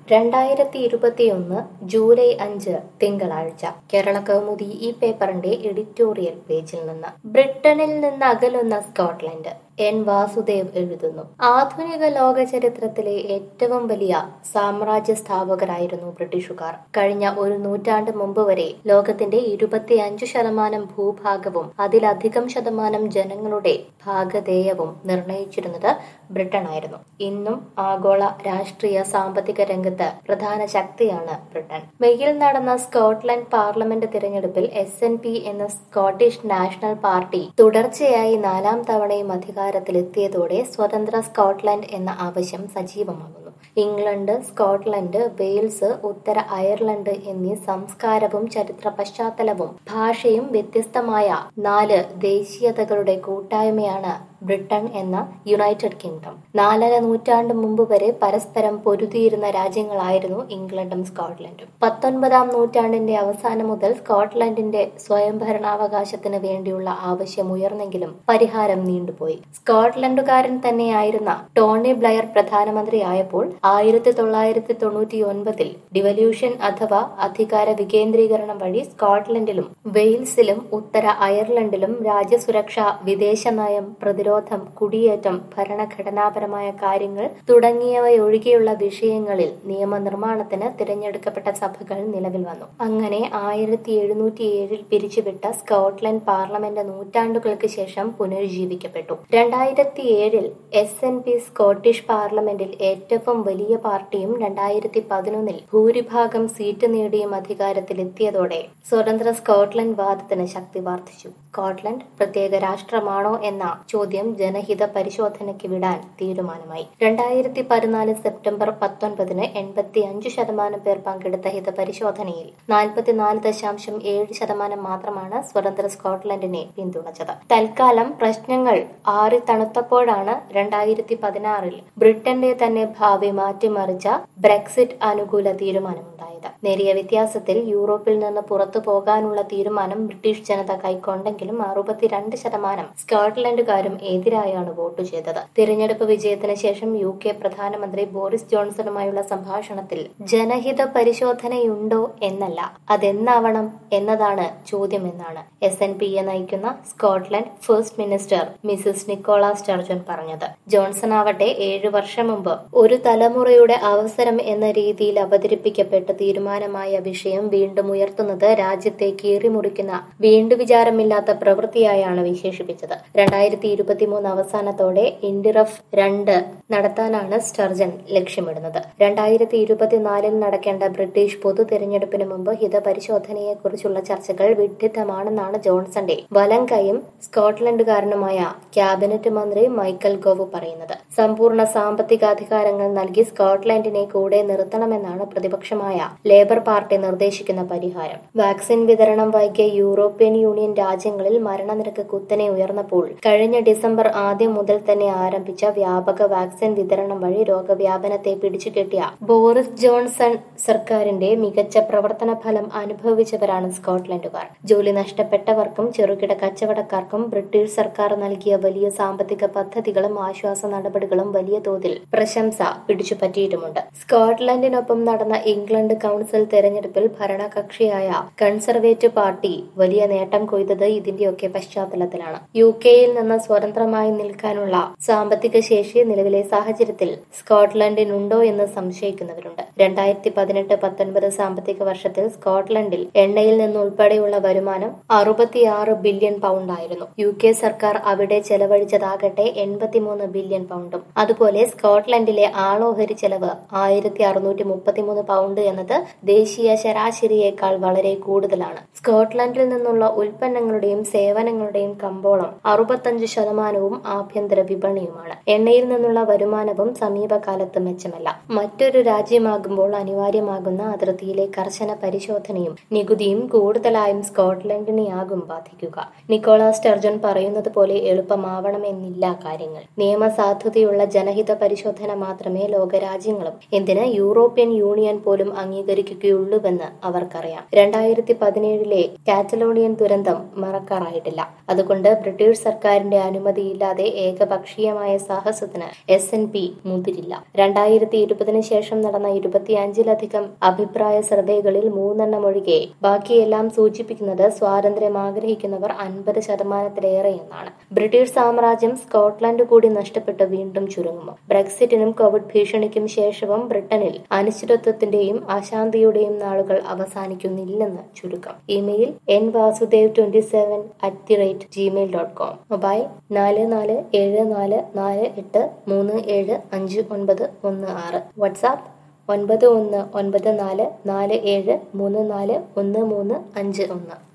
രണ്ടായിരത്തി ഇരുപത്തിയൊന്ന് ജൂലൈ അഞ്ച് തിങ്കളാഴ്ച കേരള കൗമുദി ഈ പേപ്പറിന്റെ എഡിറ്റോറിയൽ പേജിൽ നിന്ന് ബ്രിട്ടനിൽ നിന്ന് അകലുന്ന സ്കോട്ട്ലൻഡ് എൻ വാസുദേവ് എഴുതുന്നു ആധുനിക ലോക ചരിത്രത്തിലെ ഏറ്റവും വലിയ സാമ്രാജ്യ സ്ഥാപകരായിരുന്നു ബ്രിട്ടീഷുകാർ കഴിഞ്ഞ ഒരു നൂറ്റാണ്ട് മുമ്പ് വരെ ലോകത്തിന്റെ ഇരുപത്തിയഞ്ചു ശതമാനം ഭൂഭാഗവും അതിലധികം ശതമാനം ജനങ്ങളുടെ ഭാഗധേയവും നിർണയിച്ചിരുന്നത് ബ്രിട്ടനായിരുന്നു ഇന്നും ആഗോള രാഷ്ട്രീയ സാമ്പത്തിക രംഗത്ത് പ്രധാന ശക്തിയാണ് ബ്രിട്ടൻ മെയ്യിൽ നടന്ന സ്കോട്ട്ലൻഡ് പാർലമെന്റ് തിരഞ്ഞെടുപ്പിൽ എസ് എൻ പി എന്ന സ്കോട്ടിഷ് നാഷണൽ പാർട്ടി തുടർച്ചയായി നാലാം തവണയും അധികാരത്തിലെത്തിയതോടെ സ്വതന്ത്ര സ്കോട്ട്ലൻഡ് എന്ന ആവശ്യം സജീവമാകുന്നു ഇംഗ്ലണ്ട് സ്കോട്ട്ലൻഡ് വെയിൽസ് ഉത്തര അയർലൻഡ് എന്നീ സംസ്കാരവും ചരിത്ര പശ്ചാത്തലവും ഭാഷയും വ്യത്യസ്തമായ നാല് ദേശീയതകളുടെ കൂട്ടായ്മയാണ് ബ്രിട്ടൻ എന്ന യുണൈറ്റഡ് കിങ്ഡം നാലര നൂറ്റാണ്ട് മുമ്പ് വരെ പരസ്പരം പൊരുതിയിരുന്ന രാജ്യങ്ങളായിരുന്നു ഇംഗ്ലണ്ടും സ്കോട്ട്ലൻഡും പത്തൊൻപതാം നൂറ്റാണ്ടിന്റെ അവസാനം മുതൽ സ്കോട്ട്ലൻഡിന്റെ സ്വയംഭരണാവകാശത്തിന് വേണ്ടിയുള്ള ആവശ്യം ഉയർന്നെങ്കിലും പരിഹാരം നീണ്ടുപോയി സ്കോട്ട്ലൻഡുകാരൻ തന്നെയായിരുന്ന ടോണി ബ്ലയർ പ്രധാനമന്ത്രിയായപ്പോൾ ആയിരത്തി തൊള്ളായിരത്തി തൊണ്ണൂറ്റി ഒൻപതിൽ ഡിവല്യൂഷൻ അഥവാ അധികാര വികേന്ദ്രീകരണം വഴി സ്കോട്ട്ലൻഡിലും വെയിൽസിലും ഉത്തര അയർലൻഡിലും രാജ്യസുരക്ഷ വിദേശ നയം പ്രതിരോധം കുടിയേറ്റം ഭരണഘടനാപരമായ കാര്യങ്ങൾ തുടങ്ങിയവയൊഴികെയുള്ള വിഷയങ്ങളിൽ നിയമനിർമ്മാണത്തിന് തിരഞ്ഞെടുക്കപ്പെട്ട സഭകൾ നിലവിൽ വന്നു അങ്ങനെ ആയിരത്തി എഴുന്നൂറ്റി ഏഴിൽ പിരിച്ചുവിട്ട സ്കോട്ട്ലൻഡ് പാർലമെന്റ് നൂറ്റാണ്ടുകൾക്ക് ശേഷം പുനരുജ്ജീവിക്കപ്പെട്ടു രണ്ടായിരത്തി ഏഴിൽ എസ് എൻ പി സ്കോട്ടിഷ് പാർലമെന്റിൽ ഏറ്റവും വലിയ പാർട്ടിയും രണ്ടായിരത്തി പതിനൊന്നിൽ ഭൂരിഭാഗം സീറ്റ് നേടിയും അധികാരത്തിലെത്തിയതോടെ സ്വതന്ത്ര സ്കോട്ട്ലൻഡ് വാദത്തിന് ശക്തി വർദ്ധിച്ചു സ്കോട്ട്ലൻഡ് പ്രത്യേക രാഷ്ട്രമാണോ എന്ന ചോദ്യം ജനഹിത പരിശോധനയ്ക്ക് വിടാൻ തീരുമാനമായി രണ്ടായിരത്തി പതിനാല് സെപ്റ്റംബർ പത്തൊൻപതിന് എൺപത്തി അഞ്ച് ശതമാനം പേർ പങ്കെടുത്ത ഹിതപരിശോധനയിൽ നാൽപ്പത്തിനാല് ദശാംശം ഏഴ് ശതമാനം മാത്രമാണ് സ്വതന്ത്ര സ്കോട്ട്ലൻഡിനെ പിന്തുണച്ചത് തൽക്കാലം പ്രശ്നങ്ങൾ ആറി തണുത്തപ്പോഴാണ് രണ്ടായിരത്തി പതിനാറിൽ ബ്രിട്ടന്റെ തന്നെ ഭാവി മാറ്റിമറിച്ച ബ്രെക്സിറ്റ് അനുകൂല തീരുമാനമുണ്ടായത് നേരിയ വ്യത്യാസത്തിൽ യൂറോപ്പിൽ നിന്ന് പുറത്തു പോകാനുള്ള തീരുമാനം ബ്രിട്ടീഷ് ജനത കൈക്കൊണ്ടെങ്കിലും അറുപത്തിരണ്ട് ശതമാനം സ്കോട്ട്ലൻഡുകാരും എതിരായാണ് വോട്ട് ചെയ്തത് തിരഞ്ഞെടുപ്പ് വിജയത്തിന് ശേഷം യു കെ പ്രധാനമന്ത്രി ബോറിസ് ജോൺസണുമായുള്ള സംഭാഷണത്തിൽ ജനഹിത പരിശോധനയുണ്ടോ എന്നല്ല അതെന്നാവണം എന്നതാണ് ചോദ്യമെന്നാണ് എസ് എൻ പിയെ നയിക്കുന്ന Scotland first minister Mrs Nicola Sturgeon പറഞ്ഞത് ജോൺസൺ ആവട്ടെ ഏഴു വർഷം മുമ്പ് ഒരു തലമുറയുടെ അവസരം എന്ന രീതിയിൽ അവതരിപ്പിക്കപ്പെട്ട തീരുമാനമായ വിഷയം വീണ്ടും ഉയർത്തുന്നത് രാജ്യത്തെ കീറിമുറിക്കുന്ന വീണ്ടു വിചാരമില്ലാത്ത പ്രവൃത്തിയായാണ് വിശേഷിപ്പിച്ചത് രണ്ടായിരത്തി ഇരുപത്തിമൂന്ന് അവസാനത്തോടെ ഇൻഡിറഫ് രണ്ട് നടത്താനാണ് സ്റ്റർജൻ ലക്ഷ്യമിടുന്നത് രണ്ടായിരത്തി ഇരുപത്തിനാലിൽ നടക്കേണ്ട ബ്രിട്ടീഷ് പൊതു തെരഞ്ഞെടുപ്പിന് മുമ്പ് ഹിതപരിശോധനയെക്കുറിച്ചുള്ള ചർച്ചകൾ വിഡ്ഢിത്തമാണെന്നാണ് ജോൺസന്റെ വലം കൈയും സ്കോട്ട്ലൻഡുകാരനുമായ ക്യാബിനറ്റ് മന്ത്രി മൈക്കൽ ഗോവ് പറയുന്നത് സമ്പൂർണ്ണ സാമ്പത്തിക അധികാരങ്ങൾ നൽകി സ്കോട്ട്ലൻഡിനെ കൂടെ നിർത്തണമെന്നാണ് പ്രതിപക്ഷമായ ലേബർ പാർട്ടി നിർദ്ദേശിക്കുന്ന പരിഹാരം വാക്സിൻ വിതരണം വൈകിയ യൂറോപ്യൻ യൂണിയൻ രാജ്യങ്ങളിൽ മരണനിരക്ക് കുത്തനെ ഉയർന്നപ്പോൾ കഴിഞ്ഞ ഡിസംബർ ആദ്യം മുതൽ തന്നെ ആരംഭിച്ച വ്യാപക വാക്സിൻ വിതരണം വഴി രോഗവ്യാപനത്തെ പിടിച്ചുകെട്ടിയ ബോറിസ് ജോൺസൺ സർക്കാരിന്റെ മികച്ച പ്രവർത്തന ഫലം അനുഭവിച്ചവരാണ് സ്കോട്ട്ലൻഡുകാർ ജോലി നഷ്ടപ്പെട്ടവർക്കും ചെറുകിട കച്ചവടക്കാർക്കും ബ്രിട്ടീഷ് സർക്കാർ നൽകിയ വലിയ സാമ്പത്തിക പദ്ധതികളും ആശ്വാസ നടപടികളും വലിയ തോതിൽ പ്രശംസ പിടിച്ചുപറ്റിയിട്ടുമുണ്ട് സ്കോട്ട്ലൻഡിനൊപ്പം നടന്ന ഇംഗ്ലണ്ട് കൗൺസിൽ തെരഞ്ഞെടുപ്പിൽ ഭരണകക്ഷിയായ കൺസർവേറ്റീവ് പാർട്ടി വലിയ നേട്ടം കൊയ്തത് ഇതിന്റെയൊക്കെ പശ്ചാത്തലത്തിലാണ് യു കെയിൽ നിന്ന് സ്വതന്ത്രമായി നിൽക്കാനുള്ള സാമ്പത്തിക ശേഷി നിലവിലെ സാഹചര്യത്തിൽ സ്കോട്ട്ലൻഡിനുണ്ടോ എന്ന് സംശയിക്കുന്നവരുണ്ട് രണ്ടായിരത്തി പതിനെട്ട് പത്തൊൻപത് സാമ്പത്തിക വർഷത്തിൽ സ്കോട്ട്ലൻഡിൽ എണ്ണയിൽ നിന്ന് ഉൾപ്പെടെയുള്ള വരുമാനം അറുപത്തിയാറ് ബില്യൺ പൗണ്ടായിരുന്നു യു കെ സർക്കാർ അവിടെ ചെലവഴിച്ചതാകട്ടെ എൺപത്തിമൂന്ന് ബില്യൺ പൗണ്ടും അതുപോലെ സ്കോട്ട്ലൻഡിലെ ആളോഹരി ചെലവ് ആയിരത്തി അറുന്നൂറ്റി മുപ്പത്തിമൂന്ന് പൗണ്ട് എന്നത് ദേശീയ ശരാശരിയേക്കാൾ വളരെ കൂടുതലാണ് സ്കോട്ട്ലൻഡിൽ നിന്നുള്ള ഉൽപ്പന്നങ്ങളുടെയും സേവനങ്ങളുടെയും കമ്പോളം അറുപത്തഞ്ച് ശതമാനവും ആഭ്യന്തര വിപണിയുമാണ് എണ്ണയിൽ നിന്നുള്ള വരുമാനവും സമീപകാലത്ത് മെച്ചമല്ല മറ്റൊരു രാജ്യമാകുമ്പോൾ അനിവാര്യമാകുന്ന അതിർത്തിയിലെ കർശന പരിശോധനയും നികുതിയും കൂടുതലായും സ്കോട്ട്ലൻഡിനെയാകും ബാധിക്കുക നിക്കോളാസ് സ്റ്റർജൻ പറയുന്നത് പോലെ എളുപ്പമാവണമെന്നില്ല കാര്യങ്ങൾ നിയമസാധുതയുള്ള ജനഹിത പരിശോധന മാത്രമേ ലോകരാജ്യങ്ങളും എന്തിന് യൂറോപ്യൻ യൂണിയൻ പോലും അംഗീകരിക്കുകയുള്ളൂവെന്ന് അവർക്കറിയാം രണ്ടായിരത്തി പതിനേഴിലെ കാറ്റലോണിയൻ ദുരന്തം മറക്കാറായിട്ടില്ല അതുകൊണ്ട് ബ്രിട്ടീഷ് സർക്കാരിന്റെ അനുമതി അനുമതിയില്ലാതെ ഏകപക്ഷീയമായ സാഹസത്തിന് എസ് എൻ പി മുതിരില്ല രണ്ടായിരത്തി ഇരുപതിന് ശേഷം നടന്ന ഇരുപത്തിയഞ്ചിലധികം അഭിപ്രായ സർവേകളിൽ മൂന്നെണ്ണം ഒഴികെ ബാക്കിയെല്ലാം സൂചിപ്പിക്കുന്നത് സ്വാതന്ത്ര്യം ആഗ്രഹിക്കുന്നവർ അൻപത് ശതമാനത്തിലേറെ എന്നാണ് ബ്രിട്ടീഷ് സാമ്രാജ്യം സ്കോട്ട്ലൻഡ് കൂടി നഷ്ടപ്പെട്ട് വീണ്ടും ചുരുങ്ങുമോ ബ്രെക്സിറ്റിനും കോവിഡ് ഭീഷണിക്കും ശേഷവും ബ്രിട്ടനിൽ അനിശ്ചിതത്വത്തിന്റെയും അശാന്തിയുടെയും നാളുകൾ അവസാനിക്കുന്നില്ലെന്ന് ചുരുക്കം email N Vasudev twenty seven at the rate Gmail dot com mobile നാല് നാല് ഏഴ് നാല് നാല് എട്ട് മൂന്ന് ഏഴ് അഞ്ച് ഒൻപത് ഒന്ന് ആറ് വാട്സാപ്പ് ഒൻപത് ഒന്ന് ഒൻപത് നാല് നാല് ഏഴ് മൂന്ന് നാല് ഒന്ന് മൂന്ന് അഞ്ച് ഒന്ന്